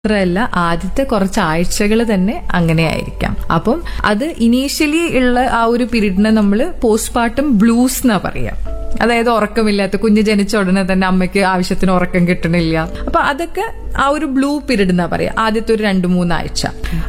മാത്രമല്ല ആദ്യത്തെ കുറച്ച് ആഴ്ചകൾ തന്നെ അങ്ങനെയായിരിക്കാം അപ്പം അത് ഇനീഷ്യലി ഉള്ള ആ ഒരു പീരീഡിനെ നമ്മൾ പോസ്റ്റ്മോർട്ടം ബ്ലൂസ് എന്നാ പറയാം അതായത് ഉറക്കമില്ലാത്ത കുഞ്ഞ് ജനിച്ച ഉടനെ തന്നെ അമ്മയ്ക്ക് ആവശ്യത്തിന് ഉറക്കം കിട്ടണില്ല അപ്പൊ അതൊക്കെ ആ ഒരു ബ്ലൂ പീരീഡ് എന്നാ പറയാ ആദ്യത്തെ ഒരു രണ്ടു മൂന്നാഴ്ച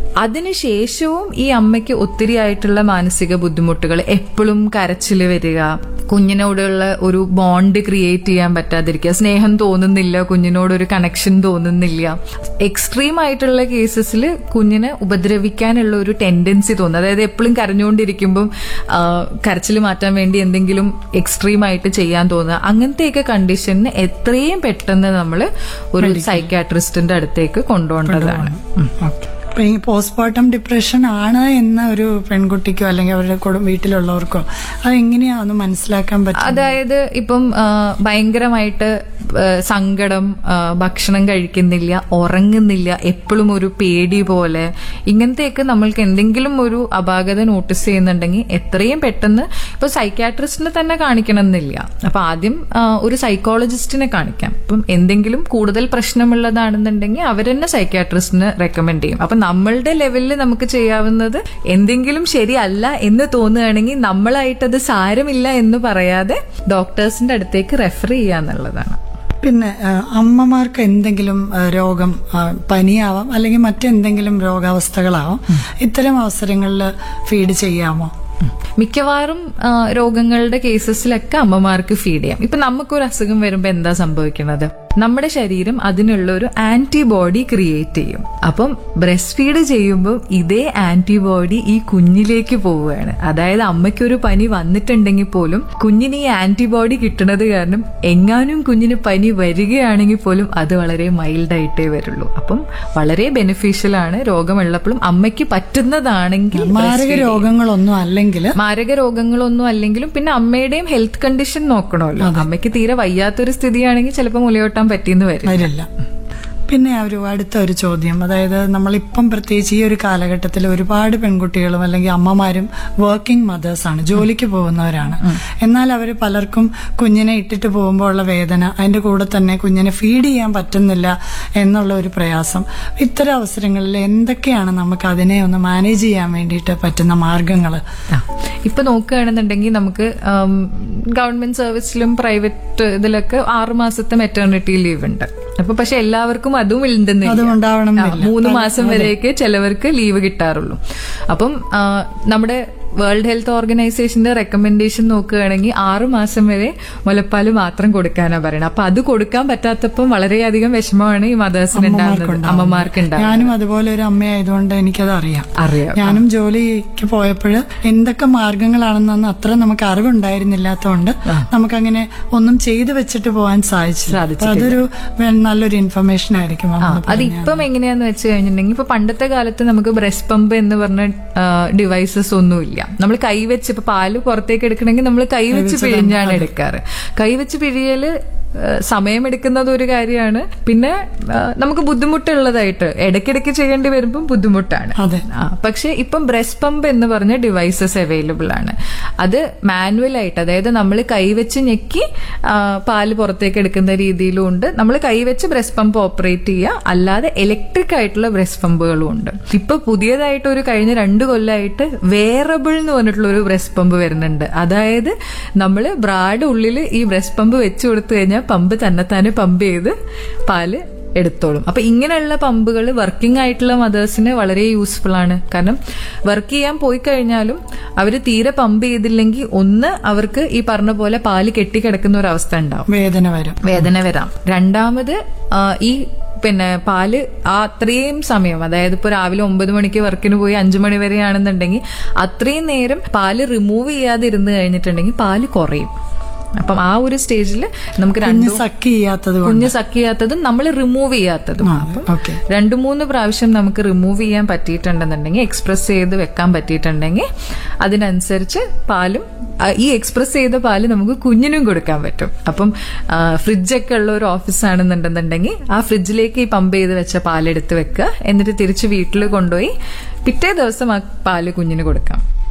അതിനുശേഷവും ഈ അമ്മയ്ക്ക് ഒത്തിരി ആയിട്ടുള്ള മാനസിക ബുദ്ധിമുട്ടുകൾ എപ്പോഴും കരച്ചില് വരിക കുഞ്ഞിനോടുള്ള ഒരു ബോണ്ട് ക്രിയേറ്റ് ചെയ്യാൻ പറ്റാതിരിക്കുക സ്നേഹം തോന്നുന്നില്ല കുഞ്ഞിനോട് ഒരു കണക്ഷൻ തോന്നുന്നില്ല എക്സ്ട്രീം ആയിട്ടുള്ള കേസസിൽ കുഞ്ഞിനെ ഉപദ്രവിക്കാനുള്ള ഒരു ടെൻഡൻസി തോന്നുന്നു അതായത് എപ്പോഴും കരഞ്ഞുകൊണ്ടിരിക്കുമ്പം കരച്ചിൽ മാറ്റാൻ വേണ്ടി എന്തെങ്കിലും എക്സ്ട്രീം ആയിട്ട് ചെയ്യാൻ തോന്നുക അങ്ങനത്തെയൊക്കെ കണ്ടീഷന് എത്രയും പെട്ടെന്ന് നമ്മൾ ഒരു സൈക്കാട്രിസ്റ്റിന്റെ അടുത്തേക്ക് കൊണ്ടുപോകേണ്ടതാണ് ഓക്കെ അപ്പൊ ഈ പോസ്റ്റ്മോർട്ടം ഡിപ്രഷൻ ആണ് എന്ന ഒരു പെൺകുട്ടിക്കോ അല്ലെങ്കിൽ അവരുടെ കുടും വീട്ടിലുള്ളവർക്കോ അത് എങ്ങനെയാ ഒന്ന് മനസ്സിലാക്കാൻ പറ്റും അതായത് ഇപ്പം ആ, ഭയങ്കരമായിട്ട് ആ, സങ്കടം ആ, ഭക്ഷണം കഴിക്കുന്നില്ല ഉറങ്ങുന്നില്ല എപ്പോഴും ഒരു പേടി പോലെ ഇങ്ങനത്തെയൊക്കെ നമ്മൾക്ക് എന്തെങ്കിലും ഒരു അപാകത നോട്ടീസ് ചെയ്യുന്നുണ്ടെങ്കിൽ എത്രയും പെട്ടെന്ന് ഇപ്പൊ സൈക്കാട്രിസ്റ്റിനെ തന്നെ കാണിക്കണം എന്നില്ല അപ്പൊ ആദ്യം ആ, ഒരു സൈക്കോളജിസ്റ്റിനെ കാണിക്കാം ഇപ്പം എന്തെങ്കിലും കൂടുതൽ പ്രശ്നമുള്ളതാണെന്നുണ്ടെങ്കിൽ അവരെന്നെ സൈക്കാട്രിസ്റ്റിന് റെക്കമെൻഡ് ചെയ്യും അപ്പൊ നമ്മളുടെ ലെവലിൽ നമുക്ക് ചെയ്യാവുന്നത് എന്തെങ്കിലും ശരിയല്ല എന്ന് തോന്നുകയാണെങ്കിൽ നമ്മളായിട്ടത് സാരമില്ല എന്ന് പറയാതെ ഡോക്ടേഴ്സിന്റെ അടുത്തേക്ക് റെഫർ ചെയ്യാന്നുള്ളതാണ് പിന്നെ ആ, അമ്മമാർക്ക് എന്തെങ്കിലും ആ, രോഗം ആ, പനിയാവാം അല്ലെങ്കിൽ മറ്റെന്തെങ്കിലും രോഗാവസ്ഥകളാവാം ഇത്തരം അവസരങ്ങളിൽ ഫീഡ് ചെയ്യാമോ മിക്കവാറും ആ, രോഗങ്ങളുടെ കേസസിലൊക്കെ അമ്മമാർക്ക് ഫീഡ് ചെയ്യാം ഇപ്പൊ നമുക്കൊരു അസുഖം വരുമ്പോ എന്താ സംഭവിക്കുന്നത് നമ്മുടെ ശരീരം അതിനുള്ള ഒരു ആന്റിബോഡി ക്രിയേറ്റ് ചെയ്യും അപ്പം ബ്രസ്റ്റ് ഫീഡ് ചെയ്യുമ്പോൾ ഇതേ ആന്റിബോഡി ഈ കുഞ്ഞിലേക്ക് പോവുകയാണ് അതായത് അമ്മയ്ക്കൊരു പനി വന്നിട്ടുണ്ടെങ്കിൽ പോലും കുഞ്ഞിന് ഈ ആന്റിബോഡി കിട്ടുന്നത് കാരണം എങ്ങാനും കുഞ്ഞിന് പനി വരികയാണെങ്കിൽ പോലും അത് വളരെ മൈൽഡ് ആയിട്ടേ വരുള്ളൂ അപ്പം വളരെ ബെനിഫിഷ്യൽ ആണ് രോഗമുള്ളപ്പോഴും അമ്മയ്ക്ക് പറ്റുന്നതാണെങ്കിൽ മാരക രോഗങ്ങളൊന്നും അല്ലെങ്കിൽ മാരക രോഗങ്ങളൊന്നും അല്ലെങ്കിലും പിന്നെ അമ്മയുടെയും ഹെൽത്ത് കണ്ടീഷൻ നോക്കണമല്ലോ അമ്മയ്ക്ക് തീരെ വയ്യാത്തൊരു സ്ഥിതിയാണെങ്കിൽ ചിലപ്പോൾ മുലയോട്ടാൻ പറ്റിയെന്ന് വരും വരില്ല പിന്നെ ഒരു അടുത്ത ഒരു ചോദ്യം അതായത് നമ്മളിപ്പം പ്രത്യേകിച്ച് ഈ ഒരു കാലഘട്ടത്തിൽ ഒരുപാട് പെൺകുട്ടികളും അല്ലെങ്കിൽ അമ്മമാരും വർക്കിംഗ് മദേഴ്സ് ആണ് ജോലിക്ക് പോകുന്നവരാണ് എന്നാൽ അവർ പലർക്കും കുഞ്ഞിനെ ഇട്ടിട്ട് പോകുമ്പോൾ ഉള്ള വേദന അതിന്റെ കൂടെ തന്നെ കുഞ്ഞിനെ ഫീഡ് ചെയ്യാൻ പറ്റുന്നില്ല എന്നുള്ള ഒരു പ്രയാസം ഇത്തരം അവസരങ്ങളിൽ എന്തൊക്കെയാണ് നമുക്ക് അതിനെ ഒന്ന് മാനേജ് ചെയ്യാൻ വേണ്ടിയിട്ട് പറ്റുന്ന മാർഗങ്ങൾ ആ. ഇപ്പൊ നോക്കുകയാണെന്നുണ്ടെങ്കിൽ നമുക്ക് ഗവൺമെന്റ് സർവീസിലും പ്രൈവറ്റ് ഇതിലൊക്കെ ആറു മാസത്തെ മെറ്റേണിറ്റി ലീവ് ഉണ്ട് അപ്പൊ പക്ഷെ എല്ലാവർക്കും അതും ഉണ്ടെന്നില്ല അതും ഉണ്ടാവണം ആ, മൂന്ന് മാസം വരെയൊക്കെ ചിലവർക്ക് ലീവ് കിട്ടാറുള്ളൂ അപ്പം ആ, നമ്മുടെ വേൾഡ് ഹെൽത്ത് ഓർഗനൈസേഷന്റെ റെക്കമെൻഡേഷൻ നോക്കുകയാണെങ്കിൽ ആറു മാസം വരെ മുലപ്പാല് മാത്രം കൊടുക്കാനാ പറയുന്നത് അപ്പൊ അത് കൊടുക്കാൻ പറ്റാത്തപ്പം വളരെയധികം വിഷമമാണ് ഈ മദേഴ്സിന് ഉണ്ടാകുന്നത് അമ്മമാർക്ക് ഉണ്ടാകുന്നത് ഞാനും അതുപോലെ ഒരു അമ്മയായതുകൊണ്ട് എനിക്കത് അറിയാം അറിയാം ഞാനും ജോലിക്ക് പോയപ്പോൾ എന്തൊക്കെ മാർഗങ്ങളാണെന്നൊന്നും അത്ര നമുക്ക് അറിവുണ്ടായിരുന്നില്ലാത്തതുകൊണ്ട് നമുക്കങ്ങനെ ഒന്നും ചെയ്തു വെച്ചിട്ട് പോകാൻ സാധിച്ചു അപ്പൊ അതൊരു വേ- നല്ലൊരു ഇൻഫർമേഷൻ ആയിരിക്കും ആ, അമ്മ അത് ഇപ്പം എങ്ങനെയാന്ന് വെച്ച് കഴിഞ്ഞിട്ടുണ്ടെങ്കിൽ ഇപ്പൊ പണ്ടത്തെ കാലത്ത് നമുക്ക് ബ്രസ്റ്റ് പമ്പ് എന്ന് പറഞ്ഞ ഡിവൈസസ് ഒന്നുമില്ല നമ്മൾ കൈവച്ച് ഇപ്പൊ പാല് പുറത്തേക്ക് എടുക്കണമെങ്കിൽ നമ്മൾ കൈവച്ച് പിഴിഞ്ഞാണ് എടുക്കാറ് കൈവച്ച് പിഴിയല് ആ, സമയമെടുക്കുന്നത് ഒരു കാര്യമാണ് പിന്നെ ആ, നമുക്ക് ബുദ്ധിമുട്ടുള്ളതായിട്ട് ഇടയ്ക്കിടയ്ക്ക് ചെയ്യേണ്ടി വരുമ്പോൾ ബുദ്ധിമുട്ടാണ് അതെ ആ, പക്ഷെ ഇപ്പം ബ്രസ്റ്റ് പമ്പ് എന്ന് പറഞ്ഞ ഡിവൈസസ് അവൈലബിൾ ആണ് അത് മാനുവൽ ആയിട്ട് അതായത് നമ്മൾ കൈവച്ച് ഞെക്കി ആ, പാല് പുറത്തേക്ക് എടുക്കുന്ന രീതിയിലും ഉണ്ട് നമ്മൾ കൈവച്ച് ബ്രസ്റ്റ് പമ്പ് ഓപ്പറേറ്റ് ചെയ്യുക അല്ലാതെ ഇലക്ട്രിക് ആയിട്ടുള്ള ബ്രസ്റ്റ് പമ്പുകളും ഉണ്ട് ഇപ്പൊ പുതിയതായിട്ട് ഒരു കഴിഞ്ഞ രണ്ട് കൊല്ലമായിട്ട് വേറബിൾ എന്ന് പറഞ്ഞിട്ടുള്ള ഒരു ബ്രസ്റ്റ് പമ്പ് വരുന്നുണ്ട് അതായത് നമ്മൾ ബ്രാഡ് ഉള്ളിൽ ഈ ബ്രസ്റ്റ് പമ്പ് വെച്ച് കൊടുത്തു കഴിഞ്ഞാൽ പമ്പ് തന്നെത്താനെ പമ്പ് ചെയ്ത് പാല് എടുത്തോളും അപ്പൊ ഇങ്ങനെയുള്ള പമ്പുകൾ വർക്കിംഗ് ആയിട്ടുള്ള മദേഴ്സിന് വളരെ യൂസ്ഫുൾ ആണ് കാരണം വർക്ക് ചെയ്യാൻ പോയി കഴിഞ്ഞാലും അവർ തീരെ പമ്പ് ചെയ്തില്ലെങ്കിൽ ഒന്ന് അവർക്ക് ഈ പറഞ്ഞ പോലെ പാല് കെട്ടിക്കിടക്കുന്ന ഒരു അവസ്ഥ ഉണ്ടാവും വേദന വരും വേദന വരാം രണ്ടാമത് ആ, ഈ പിന്നെ പാല് ആ അത്രയും സമയം അതായത് ഇപ്പൊ രാവിലെ ഒമ്പത് മണിക്ക് വർക്കിന് പോയി അഞ്ചു മണി വരെയാണെന്നുണ്ടെങ്കിൽ അത്രയും നേരം പാല് റിമൂവ് ചെയ്യാതെ ഇരുന്ന് കഴിഞ്ഞിട്ടുണ്ടെങ്കിൽ പാല് കുറയും അപ്പം ആ ഒരു സ്റ്റേജിൽ നമുക്ക് കുഞ്ഞ് രണ്ടും സക്ക് ചെയ്യാത്തത് കൊണ്ട് കുഞ്ഞ് സക്ക് ചെയ്യാത്തതും നമ്മൾ റിമൂവ് ചെയ്യാത്തതും ഓക്കെ രണ്ടു മൂന്ന് പ്രാവശ്യം നമുക്ക് റിമൂവ് ചെയ്യാൻ പറ്റിയിട്ടുണ്ടെന്നുണ്ടെങ്കിൽ എക്സ്പ്രസ് ചെയ്ത് വെക്കാൻ പറ്റിയിട്ടുണ്ടെങ്കിൽ അതിനനുസരിച്ച് പാലും ആ, ഈ എക്സ്പ്രസ് ചെയ്ത പാല് നമുക്ക് കുഞ്ഞിനും കൊടുക്കാൻ പറ്റും അപ്പം ആ, ഫ്രിഡ്ജൊക്കെ ഉള്ള ഒരു ഓഫീസ് ആണെന്നുണ്ടെന്നുണ്ടെങ്കിൽ ആ ഫ്രിഡ്ജിലേക്ക് ഈ പമ്പ് ചെയ്ത് വെച്ച പാലെടുത്ത് വെക്കുക എന്നിട്ട് തിരിച്ച് വീട്ടിൽ കൊണ്ടുപോയി പിറ്റേ ദിവസം ആ പാല് കുഞ്ഞിന് കൊടുക്കാം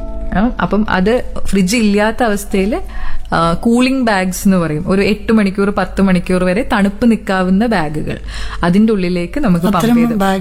ആ, അപ്പം അത് ഫ്രിഡ്ജ് ഇല്ലാത്ത അവസ്ഥയിൽ കൂളിംഗ് ബാഗ്സ് എന്ന് പറയും ഒരു എട്ട് മണിക്കൂർ പത്ത് മണിക്കൂർ വരെ തണുപ്പ് നിൽക്കാവുന്ന ബാഗുകൾ അതിന്റെ ഉള്ളിലേക്ക് നമുക്ക് പമ്പ് അത്തരം ചെയ്ത് ബാഗ്